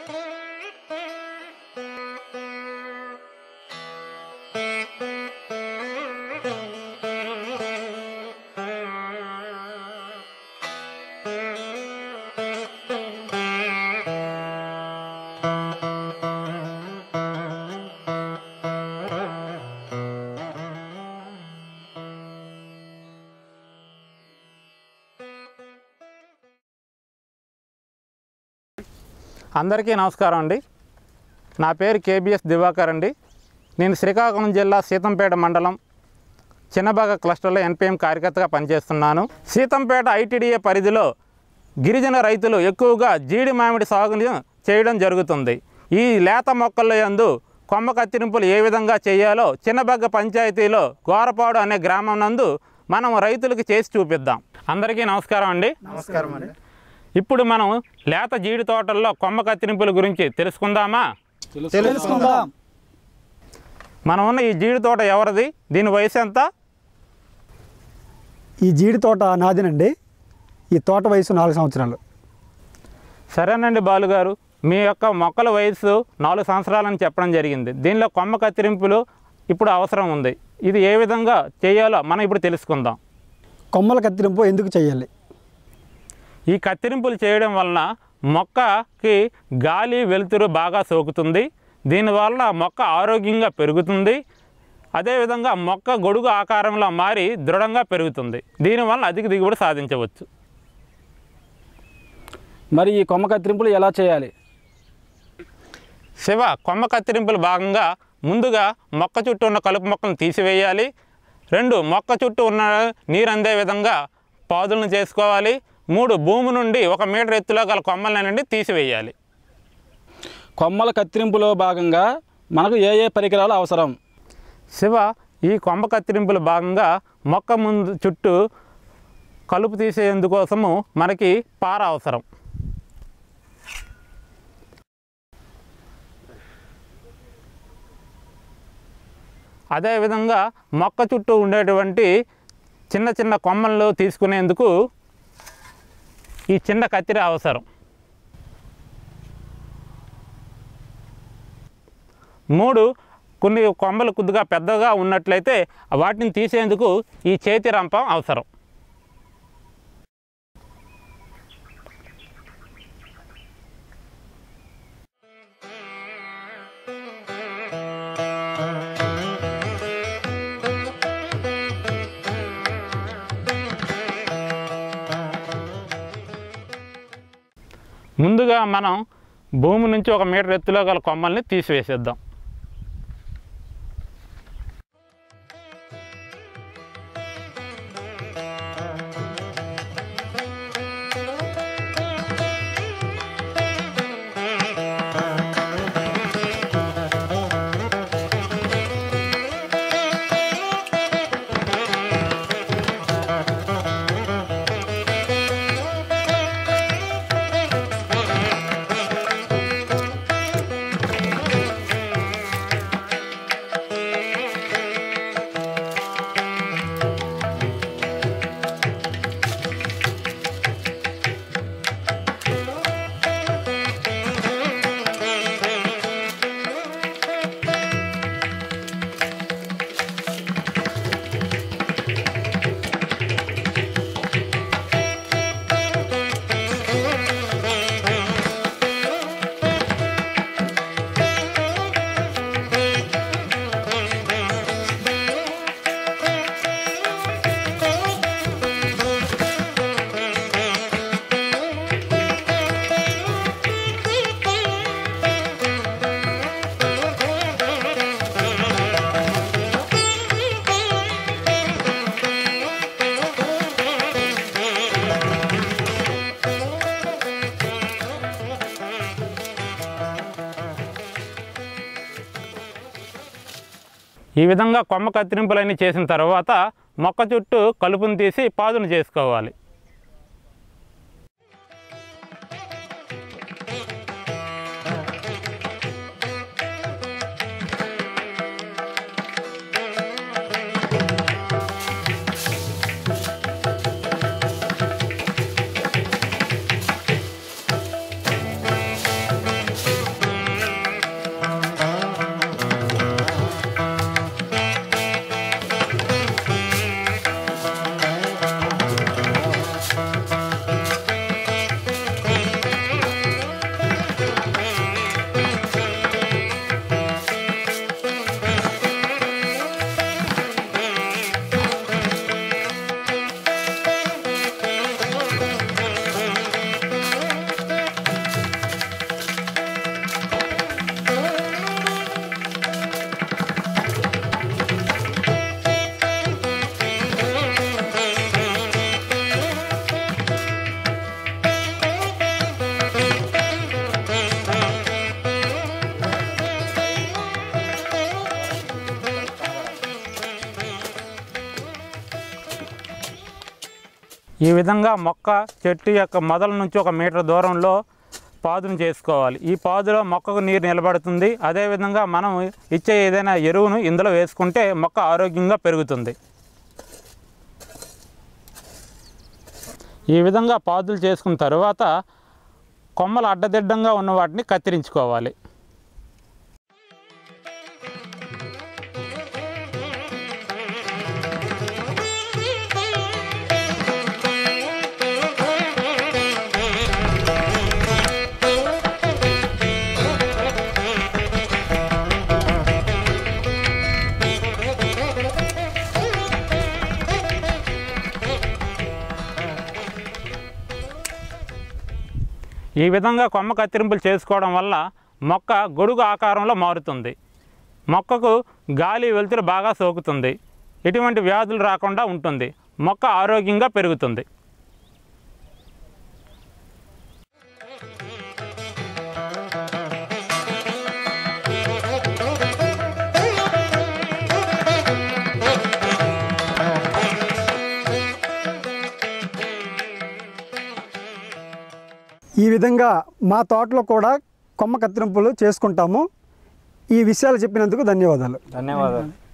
అందరికీ నమస్కారం అండి నా పేరు కేబిఎస్ దివాకర్ అండి నేను శ్రీకాకుళం జిల్లా సీతంపేట మండలం చిన్నబాగ క్లస్టర్లో ఎన్పిఎం కార్యకర్తగా పనిచేస్తున్నాను సీతంపేట ఐటీడీఏ పరిధిలో గిరిజన రైతులు ఎక్కువగా జీడి మామిడి సాగుని చేయడం జరుగుతుంది ఈ లేత మొక్కల యందు కొమ్మ కత్తిరింపులు ఏ విధంగా చేయాలో చిన్నబగ్గ పంచాయతీలో గోరపాడు అనే గ్రామం నందు మనం రైతులకు చేసి చూపిద్దాం అందరికీ నమస్కారం అండి నమస్కారం అండి ఇప్పుడు మనం లేత జీడి తోటల్లో కొమ్మ కత్తిరింపుల గురించి తెలుసుకుందామా తెలుసుకుందాం మనం ఉన్న ఈ జీడి తోట ఎవరిది దీని వయసు ఎంత ఈ జీడి తోట నాదినండి ఈ తోట వయసు నాలుగు సంవత్సరాలు సరేనండి బాలుగారు మీ యొక్క మొక్కల వయసు నాలుగు సంవత్సరాలని చెప్పడం జరిగింది దీనిలో కొమ్మ కత్తిరింపులు ఇప్పుడు అవసరం ఉంది ఇది ఏ విధంగా చేయాలో మనం ఇప్పుడు తెలుసుకుందాం కొమ్మల కత్తిరింపు ఎందుకు చేయాలి ఈ కత్తిరింపులు చేయడం వలన మొక్కకి గాలి వెలుతురు బాగా సోకుతుంది దీనివల్ల మొక్క ఆరోగ్యంగా పెరుగుతుంది అదేవిధంగా మొక్క గొడుగు ఆకారంలో మారి దృఢంగా పెరుగుతుంది దీనివల్ల అధిక దిగుబడి సాధించవచ్చు మరి ఈ కొమ్మ కత్తిరింపులు ఎలా చేయాలి శివ కొమ్మ కత్తిరింపులు భాగంగా ముందుగా మొక్క చుట్టూ ఉన్న కలుపు మొక్కలను తీసివేయాలి రెండు మొక్క చుట్టూ ఉన్న నీరు అందే విధంగా పాదులను చేసుకోవాలి మూడు భూమి నుండి ఒక మీటర్ ఎత్తులో గల కొమ్మలనండి తీసివేయాలి కొమ్మల కత్తిరింపులో భాగంగా మనకు ఏ ఏ పరికరాలు అవసరం శివ ఈ కొమ్మ కత్తిరింపుల భాగంగా మొక్క ముందు చుట్టూ కలుపు తీసేందుకోసము మనకి పార అవసరం అదేవిధంగా మొక్క చుట్టూ ఉండేటువంటి చిన్న చిన్న కొమ్మలు తీసుకునేందుకు ఈ చిన్న కత్తిర అవసరం మూడు కొన్ని కొమ్మలు కొద్దిగా పెద్దగా ఉన్నట్లయితే వాటిని తీసేందుకు ఈ చేతి రంపం అవసరం ముందుగా మనం భూమి నుంచి ఒక మీటర్ ఎత్తులో గల కొమ్మల్ని తీసివేసేద్దాం ఈ విధంగా కొమ్మ కత్తిరింపులన్నీ చేసిన తర్వాత మొక్క చుట్టూ కలుపును తీసి పాదును చేసుకోవాలి ఈ విధంగా మొక్క చెట్టు యొక్క మొదల నుంచి ఒక మీటర్ దూరంలో పాదును చేసుకోవాలి ఈ పాదులో మొక్కకు నీరు నిలబడుతుంది అదేవిధంగా మనం ఇచ్చే ఏదైనా ఎరువును ఇందులో వేసుకుంటే మొక్క ఆరోగ్యంగా పెరుగుతుంది ఈ విధంగా పాదులు చేసుకున్న తర్వాత కొమ్మలు అడ్డదిడ్డంగా ఉన్న వాటిని కత్తిరించుకోవాలి ఈ విధంగా కొమ్మ కత్తిరింపులు చేసుకోవడం వల్ల మొక్క గొడుగు ఆకారంలో మారుతుంది మొక్కకు గాలి వెలుతురు బాగా సోకుతుంది ఎటువంటి వ్యాధులు రాకుండా ఉంటుంది మొక్క ఆరోగ్యంగా పెరుగుతుంది ఈ విధంగా మా తోటలో కూడా కొమ్మ కత్తిరింపులు చేసుకుంటాము ఈ విషయాలు చెప్పినందుకు ధన్యవాదాలు ధన్యవాదాలు